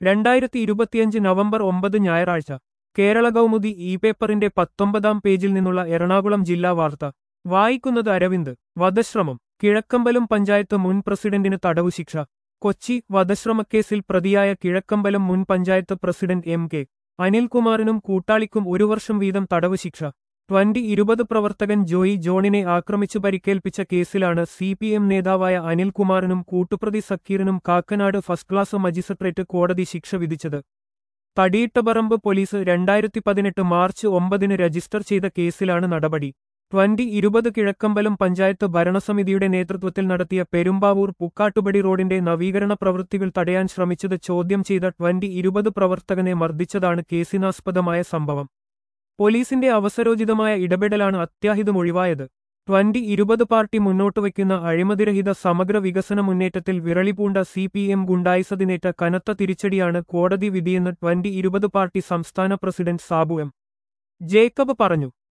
രണ്ടായിരത്തി ഇരുപത്തിയഞ്ച് നവംബർ ഒമ്പത് ഞായറാഴ്ച കേരള കൗമുദി ഇ പേപ്പറിന്റെ പത്തൊമ്പതാം പേജിൽ നിന്നുള്ള എറണാകുളം ജില്ലാ വാർത്ത വായിക്കുന്നത് അരവിന്ദ് വധശ്രമം കിഴക്കമ്പലം പഞ്ചായത്ത് മുൻ പ്രസിഡന്റിന് തടവു ശിക്ഷ കൊച്ചി വധശ്രമക്കേസിൽ പ്രതിയായ കിഴക്കമ്പലം മുൻ പഞ്ചായത്ത് പ്രസിഡന്റ് എം കെ അനിൽകുമാറിനും കൂട്ടാളിക്കും ഒരു വർഷം വീതം തടവ് ശിക്ഷ ട്വന്റി ഇരുപത് പ്രവർത്തകൻ ജോയി ജോണിനെ ആക്രമിച്ചു പരിക്കേൽപ്പിച്ച കേസിലാണ് സി പി എം നേതാവായ അനിൽകുമാറിനും കൂട്ടുപ്രതി സക്കീറിനും കാക്കനാട് ഫസ്റ്റ് ക്ലാസ് മജിസ്ട്രേറ്റ് കോടതി ശിക്ഷ വിധിച്ചത് തടിയിട്ടപറമ്പ് പോലീസ് രണ്ടായിരത്തി പതിനെട്ട് മാർച്ച് ഒമ്പതിന് രജിസ്റ്റർ ചെയ്ത കേസിലാണ് നടപടി ട്വന്റി ഇരുപത് കിഴക്കമ്പലം പഞ്ചായത്ത് ഭരണസമിതിയുടെ നേതൃത്വത്തിൽ നടത്തിയ പെരുമ്പാവൂർ പുക്കാട്ടുപടി റോഡിന്റെ നവീകരണ പ്രവൃത്തികൾ തടയാൻ ശ്രമിച്ചത് ചോദ്യം ചെയ്ത ട്വന്റി ഇരുപത് പ്രവർത്തകനെ മർദ്ദിച്ചതാണ് കേസിനാസ്പദമായ സംഭവം പോലീസിന്റെ അവസരോചിതമായ ഇടപെടലാണ് അത്യാഹിതം ഒഴിവായത് ട്വന്റി ഇരുപത് പാർട്ടി മുന്നോട്ടുവയ്ക്കുന്ന അഴിമതിരഹിത സമഗ്ര വികസന മുന്നേറ്റത്തിൽ വിരളിപൂണ്ട സി പി എം ഗുണ്ടായിസതിനേറ്റ കനത്ത തിരിച്ചടിയാണ് കോടതി വിധിയെന്ന് ട്വന്റി ഇരുപത് പാർട്ടി സംസ്ഥാന പ്രസിഡന്റ് സാബു എം ജേക്കബ് പറഞ്ഞു